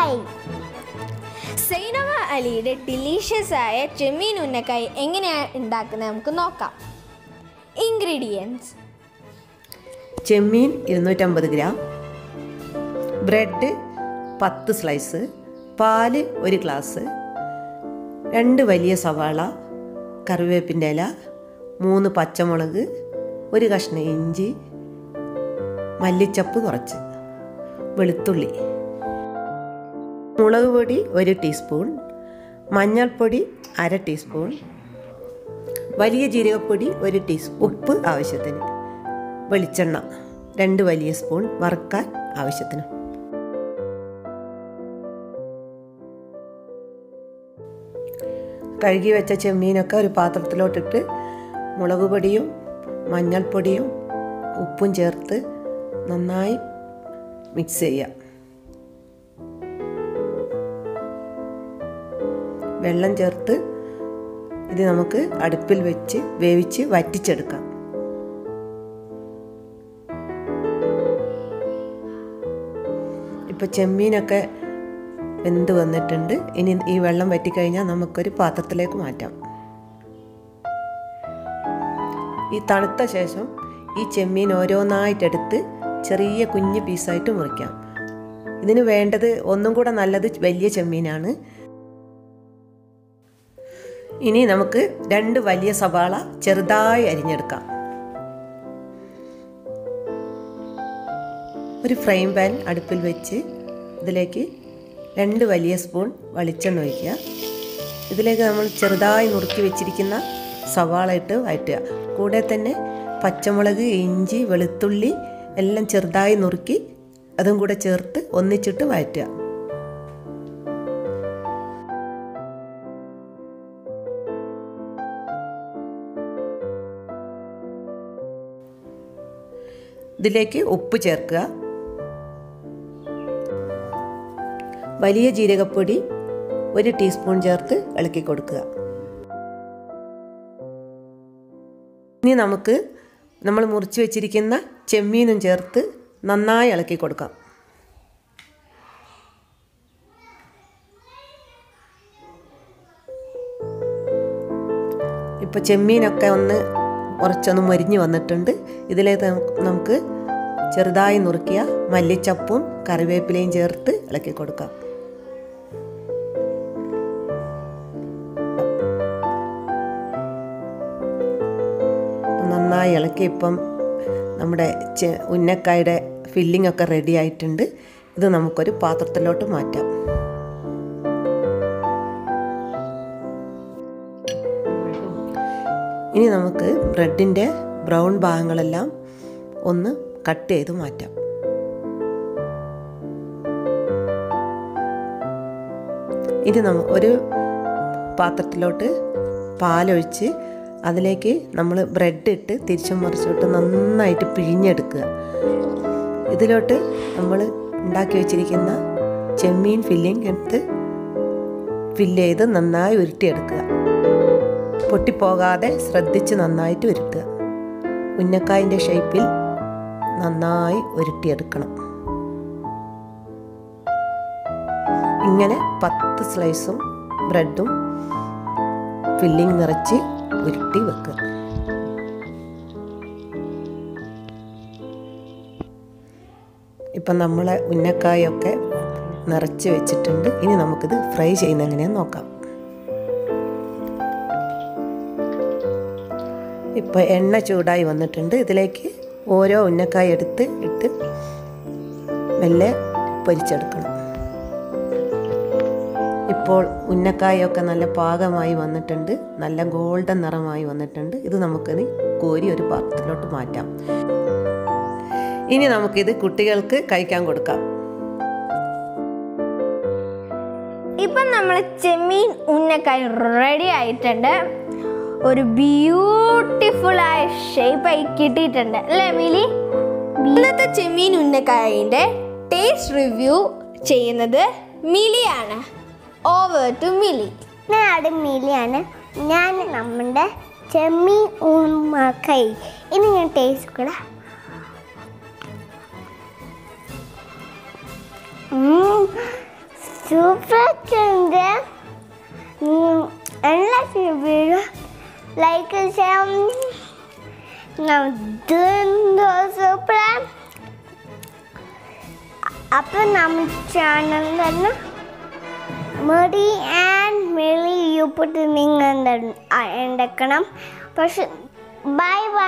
hi സൈനവ അലിയുടെ delicious ആയ ചെമ്മീൻ ഉന്നക്കായി എങ്ങനെയാണ് ഉണ്ടാക്കുന്നത് നമുക്ക് നോക്കാം ഇൻഗ്രീഡിയൻസ് ചെമ്മീൻ ഇരുന്നൂറ്റമ്പത് ഗ്രാം ബ്രെഡ് പത്ത് സ്ലൈസ് പാല് ഒരു ഗ്ലാസ് രണ്ട് വലിയ സവാള കറിവേപ്പിൻ്റെ ഇല മൂന്ന് പച്ചമുളക് ഒരു കഷ്ണം ഇഞ്ചി മല്ലിച്ചപ്പ് കുറച്ച് വെളുത്തുള്ളി മുളക് പൊടി ഒരു ടീസ്പൂൺ മഞ്ഞൾപ്പൊടി അര ടീസ്പൂൺ വലിയ ജീരകപ്പൊടി ഒരു ടീസ്പൂൺ ഉപ്പ് ആവശ്യത്തിന് വെളിച്ചെണ്ണ രണ്ട് വലിയ സ്പൂൺ വറുക്കാൻ ആവശ്യത്തിന് കഴുകി വെച്ച ചെമ്മീനൊക്കെ ഒരു പാത്രത്തിലോട്ടിട്ട് മുളക് പൊടിയും മഞ്ഞൾപ്പൊടിയും ഉപ്പും ചേർത്ത് നന്നായി മിക്സ് ചെയ്യാം വെള്ളം ചേർത്ത് ഇത് നമുക്ക് അടുപ്പിൽ വെച്ച് വേവിച്ച് വറ്റിച്ചെടുക്കാം ഇപ്പോൾ ചെമ്മീനൊക്കെ വെന്ത് വന്നിട്ടുണ്ട് ഇനി ഈ വെള്ളം വറ്റിക്കഴിഞ്ഞാൽ നമുക്കൊരു പാത്രത്തിലേക്ക് മാറ്റാം ഈ തണുത്ത ശേഷം ഈ ചെമ്മീൻ ഓരോന്നായിട്ടെടുത്ത് ചെറിയ കുഞ്ഞ് പീസായിട്ട് മുറിക്കാം ഇതിന് വേണ്ടത് ഒന്നും കൂടെ നല്ലത് വലിയ ചെമ്മീനാണ് ഇനി നമുക്ക് രണ്ട് വലിയ സവാള ചെറുതായി അരിഞ്ഞെടുക്കാം ഒരു ഫ്രൈ പാൻ അടുപ്പിൽ വെച്ച് ഇതിലേക്ക് രണ്ട് വലിയ സ്പൂൺ വെളിച്ചെണ്ണ ഒഴിക്കുക ഇതിലേക്ക് നമ്മൾ ചെറുതായി നുറുക്കി വെച്ചിരിക്കുന്ന സവാള ഇട്ട് വഴറ്റുക കൂടെ തന്നെ പച്ചമുളക് ഇഞ്ചി വെളുത്തുള്ളി എല്ലാം ചെറുതായി നുറുക്കി അതും കൂടെ ചേർത്ത് ഒന്നിച്ചിട്ട് വഴറ്റുക ഇതിലേക്ക് ഉപ്പ് ചേർക്കുക വലിയ ജീരകപ്പൊടി ഒരു ടീസ്പൂൺ ചേർത്ത് ഇളക്കി കൊടുക്കുക ഇനി നമുക്ക് നമ്മൾ മുറിച്ച് വെച്ചിരിക്കുന്ന ചെമ്മീനും ചേർത്ത് നന്നായി ഇളക്കി കൊടുക്കാം ഇപ്പോൾ ചെമ്മീനൊക്കെ ഒന്ന് കുറച്ചൊന്ന് മൊരിഞ്ഞ് വന്നിട്ടുണ്ട് ഇതിലേക്ക് നമുക്ക് ചെറുതായി നുറുക്കിയ മല്ലിച്ചപ്പും കറിവേപ്പിലയും ചേർത്ത് ഇളക്കി കൊടുക്കാം നന്നായി ഇളക്കി ഇപ്പം നമ്മുടെ ചെ- ഉന്നക്കായുടെ ഫില്ലിംഗ് ഒക്കെ റെഡി ആയിട്ടുണ്ട് ഇത് നമുക്കൊരു പാത്രത്തിലോട്ട് മാറ്റാം ഇനി നമുക്ക് ബ്രെഡിൻ്റെ ബ്രൗൺ ഭാഗങ്ങളെല്ലാം ഒന്ന് കട്ട് ചെയ്ത് മാറ്റാം ഇനി നമ്മ ഒരു പാത്രത്തിലോട്ട് പാലൊഴിച്ച് അതിലേക്ക് നമ്മൾ ബ്രെഡ് ഇട്ട് തിരിച്ചും മറിച്ചിട്ട് നന്നായിട്ട് പിഴിഞ്ഞെടുക്കുക ഇതിലോട്ട് നമ്മൾ ഉണ്ടാക്കി വെച്ചിരിക്കുന്ന ചെമ്മീൻ ഫില്ലിംഗ് എടുത്ത് ഫില്ല് ചെയ്ത് നന്നായി ഉരുട്ടിയെടുക്കുക പൊട്ടിപ്പോകാതെ ശ്രദ്ധിച്ച് നന്നായിട്ട് ഉരുട്ടുക ഉന്നക്കായൻ്റെ ഷേപ്പിൽ നന്നായി ഉരുട്ടിയെടുക്കണം ഇങ്ങനെ പത്ത് സ്ലൈസും ബ്രെഡും ഫില്ലിംഗ് നിറച്ച് ഉരുട്ടി വെക്കുക ഇപ്പം നമ്മളെ ഉന്നക്കായൊക്കെ നിറച്ച് വെച്ചിട്ടുണ്ട് ഇനി നമുക്കിത് ഫ്രൈ ചെയ്യുന്ന എങ്ങനെയാന്ന് നോക്കാം ഇപ്പോൾ എണ്ണ ചൂടായി വന്നിട്ടുണ്ട് ഇതിലേക്ക് ഓരോ ഉന്നക്കായ എടുത്ത് ഇട്ട് മെല്ലെ പൊരിച്ചെടുക്കണം ഇപ്പോൾ ഉന്നക്കായൊക്കെ നല്ല പാകമായി വന്നിട്ടുണ്ട് നല്ല ഗോൾഡൻ നിറമായി വന്നിട്ടുണ്ട് ഇത് നമുക്കിത് കോരി ഒരു പാത്രത്തിലോട്ട് മാറ്റാം ഇനി നമുക്കിത് കുട്ടികൾക്ക് കഴിക്കാൻ കൊടുക്കാം ഇപ്പം നമ്മൾ ചെമ്മീൻ ഉന്നക്കായി റെഡി ആയിട്ടുണ്ട് ഒരു ബ്യൂട്ടിഫുൾ ആയ ഷേപ്പ് ആയി കിട്ടിയിട്ടുണ്ട് അല്ലേ മിലി ഇന്നത്തെ ചെമ്മീൻ ഉന്നക്കായിൻ്റെ ടേസ്റ്റ് റിവ്യൂ ചെയ്യുന്നത് മിലിയാണ് ഓവർ ടു മിലി ഞാൻ അവിടെ മിലിയാണ് ഞാൻ നമ്മുടെ ചെമ്മീൻ ഉമ്മക്കൈ ഇനി ഞാൻ ടേസ്റ്റ് കൂടെ സൂപ്പർ എല്ലാ വീഡിയോ ലൈക്ക് ചെയ്യാം സൂപ്പർ അപ്പം നമ്മുടെ ചാനൽ തന്നെ മടി ആൻഡ് മെലി യൂപ്പിട്ട് നിങ്ങൾ ഉണ്ടാക്കണം പക്ഷെ ബൈ ബൈ